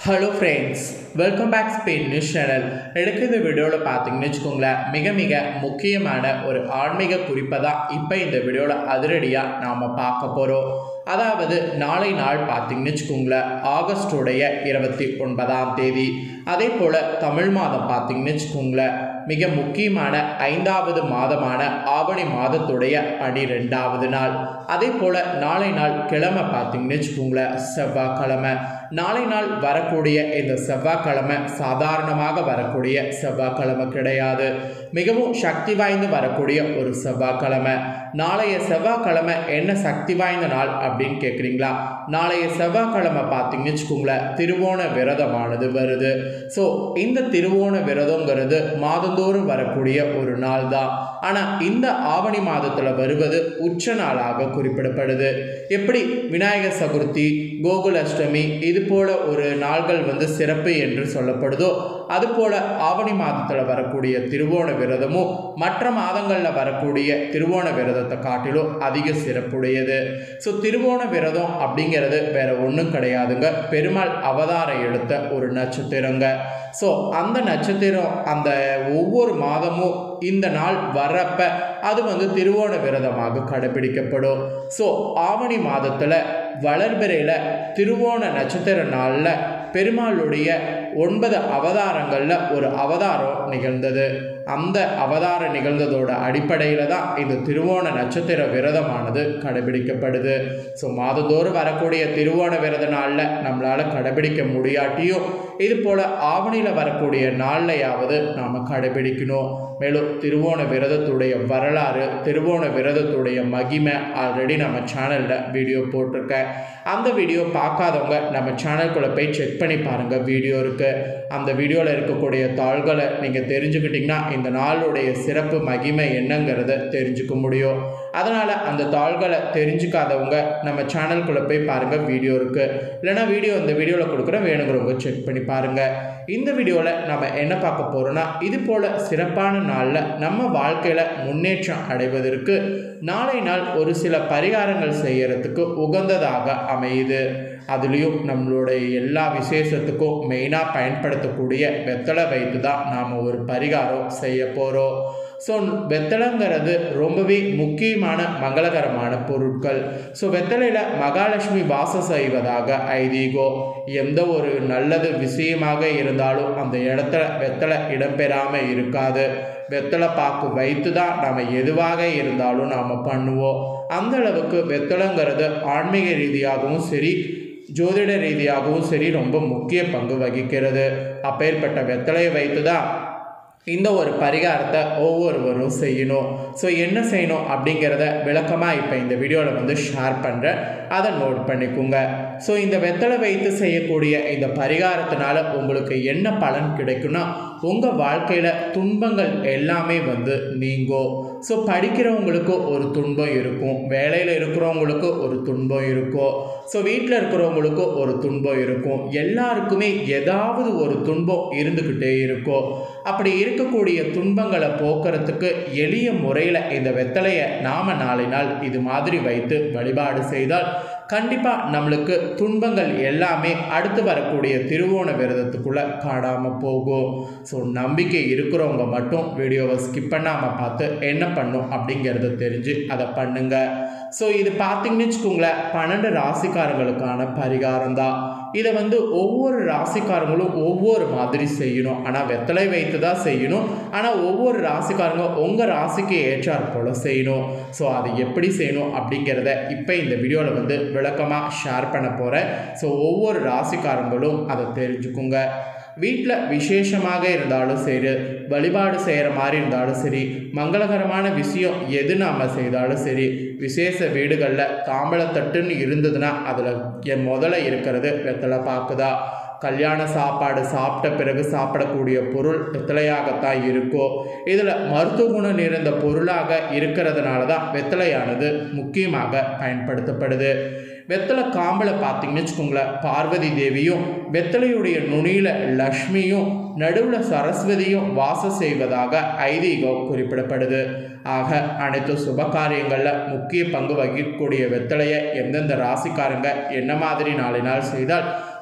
hello friends welcome back Spain news channel எனக்கு இந்த வீடியோவில் பார்த்தீங்கன்னு வச்சுக்கோங்களேன் மிக மிக முக்கியமான ஒரு ஆன்மீக குறிப்பை தான் இப்போ இந்த வீடியோவில் அதிரடியாக நாம் பார்க்க போகிறோம் அதாவது நாளை நாள் பார்த்தீங்கன்னு வச்சுக்கோங்களேன் ஆகஸ்டுடைய இருபத்தி ஒன்பதாம் தேதி அதே போல் தமிழ் மாதம் பார்த்தீங்கன்னு வச்சுக்கோங்களேன் மிக முக்கியமான ஐந்தாவது மாதமான ஆவணி மாதத்துடைய பனிரெண்டாவது நாள் அதே போல் நாளை நாள் கிழமை பார்த்தீங்கன்னு வச்சுக்கோங்களேன் செவ்வாய்க்கிழமை நாளை நாள் வரக்கூடிய இந்த செவ்வாய்க்கிழமை சாதாரணமாக வரக்கூடிய செவ்வாய்க்கிழமை கிடையாது மிகவும் சக்தி வாய்ந்து வரக்கூடிய ஒரு செவ்வாய்க்கிழமை நாளைய செவ்வாய்க்கிழமை என்ன சக்தி வாய்ந்த நாள் அப்படின்னு கேட்குறீங்களா நாளைய செவ்வாய்க்கிழமை பார்த்தீங்கன்னு வச்சுக்கோங்களேன் திருவோண விரதமானது வருது ஸோ இந்த திருவோண விரதங்கிறது மாதந்தோறும் வரக்கூடிய ஒரு நாள் தான் ஆனால் இந்த ஆவணி மாதத்தில் வருவது உச்ச நாளாக குறிப்பிடப்படுது எப்படி விநாயகர் சதுர்த்தி கோகுலாஷ்டமி இது போல ஒரு நாள்கள் வந்து சிறப்பு என்று சொல்லப்படுதோ அதுபோல ஆவணி மாதத்தில் வரக்கூடிய திருவோண விரதமும் மற்ற மாதங்களில் வரக்கூடிய திருவோண விரதத்தை காட்டிலும் அதிக சிறப்புடையது ஸோ திருவோண விரதம் அப்படிங்கிறது வேற ஒன்றும் கிடையாதுங்க பெருமாள் அவதாரம் எடுத்த ஒரு நட்சத்திரங்க ஸோ அந்த நட்சத்திரம் அந்த ஒவ்வொரு மாதமும் இந்த நாள் வர்றப்ப அது வந்து திருவோண விரதமாக கடைபிடிக்கப்படும் ஸோ ஆவணி மாதத்தில் வளர்பிறையில் திருவோண நட்சத்திர நாளில் பெருமாளுடைய ஒன்பது அவதாரங்களில் ஒரு அவதாரம் நிகழ்ந்தது அந்த அவதாரம் நிகழ்ந்ததோட அடிப்படையில் தான் இந்த திருவோண நட்சத்திர விரதமானது கடைபிடிக்கப்படுது ஸோ மாதந்தோறும் வரக்கூடிய திருவோண விரத நாளில் நம்மளால் கடைபிடிக்க முடியாட்டியும் இது போல் ஆவணியில் வரக்கூடிய நாள்லையாவது நாம் கடைபிடிக்கணும் மேலும் திருவோண விரதத்துடைய வரலாறு திருவோண விரதத்துடைய மகிமை ஆல்ரெடி நம்ம சேனலில் வீடியோ போட்டிருக்கேன் அந்த வீடியோ பார்க்காதவங்க நம்ம சேனலுக்குள்ளே போய் செக் பண்ணி பாருங்கள் வீடியோ இருக்குது அந்த வீடியோவில் இருக்கக்கூடிய தாள்களை நீங்கள் தெரிஞ்சுக்கிட்டிங்கன்னா இந்த நாளுடைய சிறப்பு மகிமை என்னங்கிறத தெரிஞ்சுக்க முடியும் அதனால் அந்த தாள்களை தெரிஞ்சுக்காதவங்க நம்ம சேனலுக்குள்ளே போய் பாருங்கள் வீடியோ இருக்குது இல்லைனா வீடியோ இந்த வீடியோவில் கொடுக்குறேன் வேணுங்கிறவங்க செக் பண்ணி பாருங்கள் இந்த வீடியோவில் நம்ம என்ன பார்க்க போகிறோன்னா இது போல் சிறப்பான நாளில் நம்ம வாழ்க்கையில் முன்னேற்றம் அடைவதற்கு நாளை நாள் ஒரு சில பரிகாரங்கள் செய்யறதுக்கு உகந்ததாக அமையுது அதுலேயும் நம்மளுடைய எல்லா விசேஷத்துக்கும் மெயினாக பயன்படுத்தக்கூடிய வெத்தலை வைத்து தான் நாம் ஒரு பரிகாரம் செய்ய போகிறோம் ஸோ வெத்தலைங்கிறது ரொம்பவே முக்கியமான மங்களகரமான பொருட்கள் ஸோ வெத்தலையில் மகாலட்சுமி வாசம் செய்வதாக ஐதீகம் எந்த ஒரு நல்லது விஷயமாக இருந்தாலும் அந்த இடத்துல வெத்தலை இடம்பெறாமல் இருக்காது வெத்தலை பாக்கு வைத்து தான் நம்ம எதுவாக இருந்தாலும் நாம் பண்ணுவோம் அந்த அளவுக்கு வெத்தலைங்கிறது ஆன்மீக ரீதியாகவும் சரி ஜோதிட ரீதியாகவும் சரி ரொம்ப முக்கிய பங்கு வகிக்கிறது அப்பேற்பட்ட வெத்தலையை வைத்து தான் இந்த ஒரு பரிகாரத்தை ஒவ்வொருவரும் செய்யணும் ஸோ என்ன செய்யணும் அப்படிங்கிறத விளக்கமாக இப்போ இந்த வீடியோவில் வந்து ஷேர் பண்ணுறேன் அதை நோட் பண்ணிக்கோங்க ஸோ இந்த வெத்தலை வைத்து செய்யக்கூடிய இந்த பரிகாரத்தினால உங்களுக்கு என்ன பலன் கிடைக்கும்னா உங்கள் வாழ்க்கையில் துன்பங்கள் எல்லாமே வந்து நீங்கும் ஸோ படிக்கிறவங்களுக்கு ஒரு துன்பம் இருக்கும் வேலையில் இருக்கிறவங்களுக்கு ஒரு துன்பம் இருக்கும் ஸோ வீட்டில் இருக்கிறவங்களுக்கு ஒரு துன்பம் இருக்கும் எல்லாருக்குமே ஏதாவது ஒரு துன்பம் இருந்துக்கிட்டே இருக்கும் அப்படி இருக்கக்கூடிய துன்பங்களை போக்குறதுக்கு எளிய முறையில் இந்த வெத்தலையை நாம நாளை நாள் இது மாதிரி வைத்து வழிபாடு செய்தால் கண்டிப்பாக நம்மளுக்கு துன்பங்கள் எல்லாமே அடுத்து வரக்கூடிய திருவோண விரதத்துக்குள்ளே காணாமல் போகும் ஸோ நம்பிக்கை இருக்கிறவங்க மட்டும் வீடியோவை ஸ்கிப் பண்ணாமல் பார்த்து என்ன பண்ணும் அப்படிங்கிறத தெரிஞ்சு அதை பண்ணுங்க ஸோ இது பார்த்தீங்கன்னு வச்சுக்கோங்களேன் பன்னெண்டு ராசிக்காரங்களுக்கான பரிகாரம் தான் இதை வந்து ஒவ்வொரு ராசிக்காரங்களும் ஒவ்வொரு மாதிரி செய்யணும் ஆனால் வெத்தலை வைத்து தான் செய்யணும் ஆனால் ஒவ்வொரு ராசிக்காரங்க உங்கள் ராசிக்கு ஏற்றாற் போல் செய்யணும் ஸோ அது எப்படி செய்யணும் அப்படிங்கிறத இப்போ இந்த வீடியோவில் வந்து விளக்கமாக ஷேர் பண்ண போகிறேன் ஸோ ஒவ்வொரு ராசிக்காரங்களும் அதை தெரிஞ்சுக்குங்க வீட்டில் விசேஷமாக இருந்தாலும் சரி வழிபாடு செய்கிற மாதிரி இருந்தாலும் சரி மங்களகரமான விஷயம் எது நாம் செய்தாலும் சரி விசேஷ வீடுகளில் தாம்பழத்தட்டுன்னு இருந்ததுன்னா அதில் முதல்ல இருக்கிறது வெத்தலை பாக்குதா கல்யாண சாப்பாடு சாப்பிட்ட பிறகு சாப்பிடக்கூடிய பொருள் வெத்தலையாகத்தான் இருக்கும் இதில் மருத்துவ குணம் நிறைந்த பொருளாக இருக்கிறதுனால தான் வெத்தலையானது முக்கியமாக பயன்படுத்தப்படுது வெத்தலை காம்பலை பார்த்தீங்கன்னு வச்சுக்கோங்களேன் பார்வதி தேவியும் வெத்தலையுடைய நுனியில் லக்ஷ்மியும் நடுவில் சரஸ்வதியும் வாசம் செய்வதாக ஐதீகம் குறிப்பிடப்படுது ஆக அனைத்து சுப காரியங்களில் முக்கிய பங்கு வகிக்கக்கூடிய வெத்தலையை எந்தெந்த ராசிக்காரங்க என்ன மாதிரி நாளை நாள் செய்தால்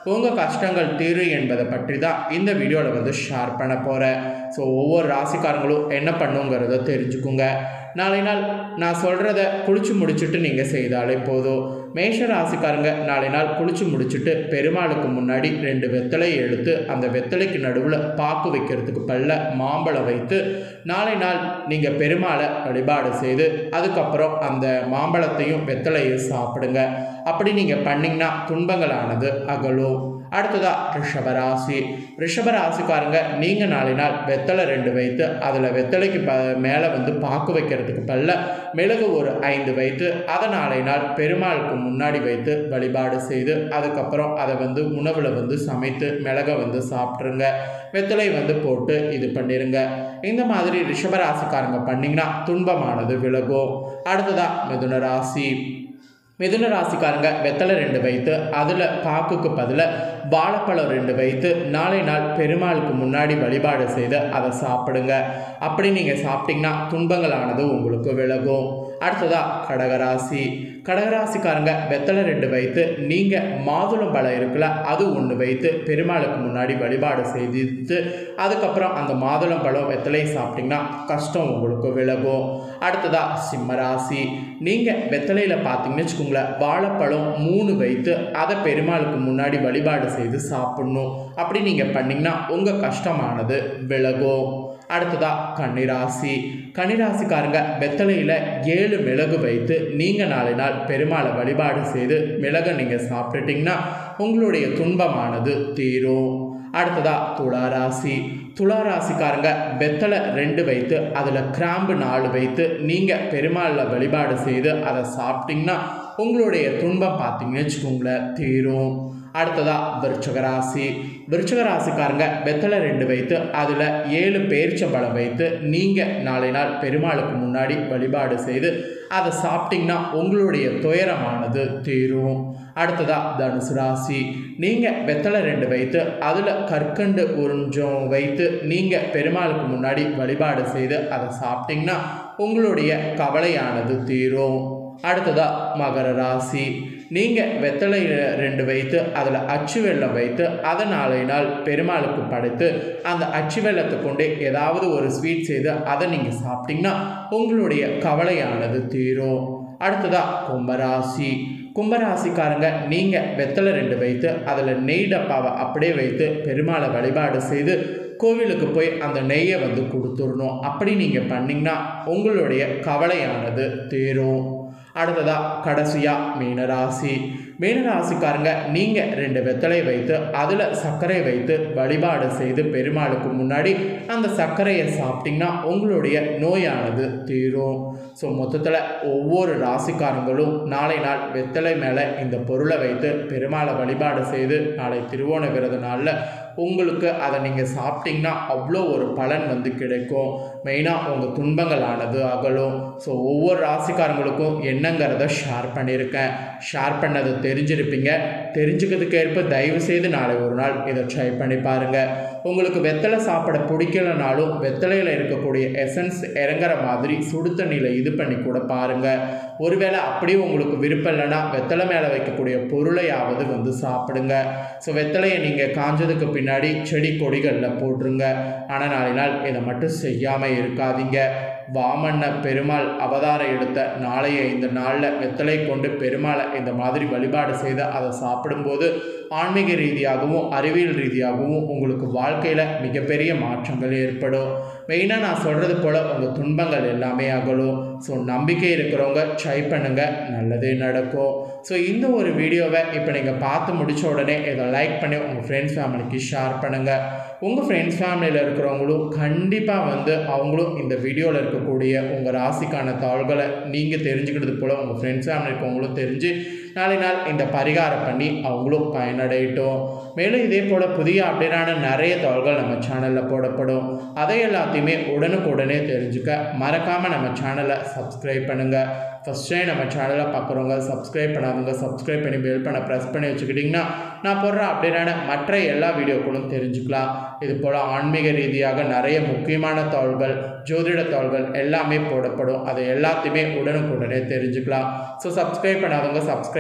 உங்கள் கஷ்டங்கள் தீரு என்பதை பற்றி தான் இந்த வீடியோவில் வந்து ஷேர் பண்ண போகிறேன் ஸோ ஒவ்வொரு ராசிக்காரங்களும் என்ன பண்ணுங்கிறத தெரிஞ்சுக்குங்க நாளை நாள் நான் சொல்கிறத குளிச்சு முடிச்சுட்டு நீங்கள் செய்தாலே போதும் மேஷ ராசிக்காரங்க நாளை நாள் குளிச்சு முடிச்சுட்டு பெருமாளுக்கு முன்னாடி ரெண்டு வெத்தலையை எடுத்து அந்த வெத்தலைக்கு நடுவில் பாக்கு வைக்கிறதுக்கு பல்ல மாம்பழம் வைத்து நாளை நாள் நீங்கள் பெருமாளை வழிபாடு செய்து அதுக்கப்புறம் அந்த மாம்பழத்தையும் வெத்தலையும் சாப்பிடுங்க அப்படி நீங்கள் பண்ணிங்கன்னா துன்பங்களானது அகலும் அடுத்ததா ரிஷபராசி ரிஷபராசிக்காரங்க நீங்கள் நாளை நாள் வெத்தலை ரெண்டு வைத்து அதில் வெத்தலைக்கு ப மேலே வந்து பாக்கு வைக்கிறதுக்கு பல்ல மிளகு ஒரு ஐந்து வைத்து அதை நாளை நாள் பெருமாளுக்கு முன்னாடி வைத்து வழிபாடு செய்து அதுக்கப்புறம் அதை வந்து உணவில் வந்து சமைத்து மிளகை வந்து சாப்பிட்ருங்க வெத்தலை வந்து போட்டு இது பண்ணிடுங்க இந்த மாதிரி ரிஷபராசிக்காரங்க பண்ணிங்கன்னா துன்பமானது விலகும் அடுத்ததா மிதுன ராசி மிதுன ராசிக்காரங்க வெத்தலை ரெண்டு வைத்து அதில் பாக்குக்கு பதிலாக வாழைப்பழம் ரெண்டு வைத்து நாளை நாள் பெருமாளுக்கு முன்னாடி வழிபாடு செய்து அதை சாப்பிடுங்க அப்படி நீங்கள் சாப்பிட்டீங்கன்னா துன்பங்களானது உங்களுக்கு விலகும் அடுத்ததா கடகராசி கடகராசிக்காரங்க வெத்தலை ரெண்டு வைத்து நீங்கள் மாதுளம் பழம் இருக்குல்ல அது ஒன்று வைத்து பெருமாளுக்கு முன்னாடி வழிபாடு செய்து அதுக்கப்புறம் அந்த மாதுளம் பழம் வெத்தலையை சாப்பிட்டீங்கன்னா கஷ்டம் உங்களுக்கு விலகும் அடுத்ததா சிம்மராசி நீங்கள் வெத்தலையில் பார்த்தீங்கன்னு வச்சுக்கோங்களேன் வாழைப்பழம் மூணு வைத்து அதை பெருமாளுக்கு முன்னாடி வழிபாடு செய்து சாப்பிடணும் அப்படி நீங்கள் பண்ணிங்கன்னா உங்கள் கஷ்டமானது விலகும் அடுத்ததா கன்னிராசி கன்னிராசிக்காரங்க வெத்தலையில் ஏழு மிளகு வைத்து நீங்கள் நாலு நாள் பெருமாளை வழிபாடு செய்து மிளகை நீங்கள் சாப்பிட்டுட்டிங்கன்னா உங்களுடைய துன்பமானது தீரும் அடுத்ததா துளாராசி துளாராசிக்காரங்க வெத்தலை ரெண்டு வைத்து அதில் கிராம்பு நாலு வைத்து நீங்கள் பெருமாளில் வழிபாடு செய்து அதை சாப்பிட்டிங்கன்னா உங்களுடைய துன்பம் பார்த்தீங்கன்னு வச்சுக்கோங்களேன் தீரும் அடுத்ததா விருச்சக ராசி விருச்சக ராசிக்காரங்க வெத்தலை ரெண்டு வைத்து அதில் ஏழு பேரிச்சம்பழம் வைத்து நீங்கள் நாளை நாள் பெருமாளுக்கு முன்னாடி வழிபாடு செய்து அதை சாப்பிட்டிங்கன்னா உங்களுடைய துயரமானது தீரும் அடுத்ததா தனுசு ராசி நீங்கள் வெத்தலை ரெண்டு வைத்து அதில் கற்கண்டு உறிஞ்சம் வைத்து நீங்கள் பெருமாளுக்கு முன்னாடி வழிபாடு செய்து அதை சாப்பிட்டிங்கன்னா உங்களுடைய கவலையானது தீரும் அடுத்ததா மகர ராசி நீங்கள் வெத்தலை ரெண்டு வைத்து அதில் அச்சு வெள்ளம் வைத்து அதை நாளை நாள் பெருமாளுக்கு படைத்து அந்த அச்சு வெள்ளத்தை கொண்டு ஏதாவது ஒரு ஸ்வீட் செய்து அதை நீங்கள் சாப்பிட்டீங்கன்னா உங்களுடைய கவலையானது தீரும் அடுத்ததா கும்பராசி கும்பராசிக்காரங்க நீங்கள் வெத்தலை ரெண்டு வைத்து அதில் நெய் டப்பாவை அப்படியே வைத்து பெருமாளை வழிபாடு செய்து கோவிலுக்கு போய் அந்த நெய்யை வந்து கொடுத்துடணும் அப்படி நீங்கள் பண்ணிங்கன்னா உங்களுடைய கவலையானது தீரும் அடுத்ததா கடைசியாக மீனராசி மீனராசிக்காரங்க நீங்கள் ரெண்டு வெத்தலை வைத்து அதில் சர்க்கரை வைத்து வழிபாடு செய்து பெருமாளுக்கு முன்னாடி அந்த சர்க்கரையை சாப்பிட்டிங்கன்னா உங்களுடைய நோயானது தீரும் ஸோ மொத்தத்தில் ஒவ்வொரு ராசிக்காரங்களும் நாளை நாள் வெத்தலை மேலே இந்த பொருளை வைத்து பெருமாளை வழிபாடு செய்து நாளை திருவோண விரத நாளில் உங்களுக்கு அதை நீங்கள் சாப்பிட்டீங்கன்னா அவ்வளோ ஒரு பலன் வந்து கிடைக்கும் மெயினாக உங்கள் துன்பங்களானது அகலும் ஸோ ஒவ்வொரு ராசிக்காரங்களுக்கும் என்னங்கிறத ஷேர் பண்ணியிருக்கேன் ஷேர் பண்ணதை தெரிஞ்சிருப்பீங்க தெரிஞ்சுக்கிறதுக்கு ஏற்ப தயவு செய்து நாளை ஒரு நாள் இதை ட்ரை பண்ணி பாருங்கள் உங்களுக்கு வெத்தலை சாப்பிட பிடிக்கலனாலும் வெத்தலையில் இருக்கக்கூடிய எசன்ஸ் இறங்குற மாதிரி சுடு தண்ணியில் இது பண்ணி கூட பாருங்கள் ஒருவேளை அப்படியே உங்களுக்கு விருப்பம் இல்லைன்னா வெத்தலை மேலே வைக்கக்கூடிய பொருளையாவது வந்து சாப்பிடுங்க ஸோ வெத்தலையை நீங்கள் காஞ்சதுக்கு பின்னாடி செடி கொடிகளில் போட்டுருங்க ஆனால் நாளை நாள் இதை மட்டும் செய்யாமல் இருக்காதீங்க வாமண்ண பெருமாள் அவதாரம் எடுத்த நாளைய இந்த நாளில் வெத்தலை கொண்டு பெருமாளை இந்த மாதிரி வழிபாடு செய்து அதை சாப்பிடும்போது ஆன்மீக ரீதியாகவும் அறிவியல் ரீதியாகவும் உங்களுக்கு வாழ்க்கையில் மிகப்பெரிய மாற்றங்கள் ஏற்படும் மெயினாக நான் சொல்கிறது போல் உங்கள் துன்பங்கள் எல்லாமே அகலும் ஸோ நம்பிக்கை இருக்கிறவங்க ட்ரை பண்ணுங்கள் நல்லதே நடக்கும் ஸோ இந்த ஒரு வீடியோவை இப்போ நீங்கள் பார்த்து முடித்த உடனே இதை லைக் பண்ணி உங்கள் ஃப்ரெண்ட்ஸ் ஃபேமிலிக்கு ஷேர் பண்ணுங்கள் உங்கள் ஃப்ரெண்ட்ஸ் ஃபேமிலியில் இருக்கிறவங்களும் கண்டிப்பாக வந்து அவங்களும் இந்த வீடியோவில் இருக்கக்கூடிய உங்கள் ராசிக்கான தாள்களை நீங்கள் தெரிஞ்சுக்கிறது போல் உங்கள் ஃப்ரெண்ட்ஸ் ஃபேமிலி இருக்கவங்களும் தெரிஞ்சு நாளை நாள் இந்த பரிகாரம் பண்ணி அவங்களும் பயனடையட்டும் மேலும் இதே போல் புதிய அப்டேட்டான நிறைய தாள்கள் நம்ம சேனலில் போடப்படும் அதை எல்லாத்தையுமே உடனுக்குடனே தெரிஞ்சுக்க மறக்காமல் நம்ம சேனலை சப்ஸ்கிரைப் பண்ணுங்கள் ஃபஸ்ட் டைம் நம்ம சேனலை பார்க்குறவங்க சப்ஸ்கிரைப் பண்ணாதவங்க சப்ஸ்கிரைப் பண்ணி பெல் பண்ண ப்ரெஸ் பண்ணி வச்சுக்கிட்டிங்கன்னா நான் போடுற அப்டேட்டான மற்ற எல்லா வீடியோக்களும் தெரிஞ்சுக்கலாம் இது போல் ஆன்மீக ரீதியாக நிறைய முக்கியமான தாள்கள் ஜோதிட தாள்கள் எல்லாமே போடப்படும் அதை எல்லாத்தையுமே உடனுக்குடனே தெரிஞ்சுக்கலாம் ஸோ சப்ஸ்கிரைப் பண்ணாதவங்க சப்ஸ்கிரைப்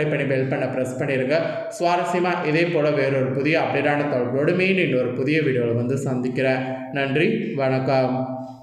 சப்ஸ்கிரைப் பண்ணி பெல் பண்ண ப்ரெஸ் பண்ணிடுங்க சுவாரஸ்யமாக இதே போல் வேறொரு புதிய அப்டேட்டான தொடர்போடு மீண்டும் இன்னொரு புதிய வீடியோவில் வந்து சந்திக்கிறேன் நன்றி வணக்கம்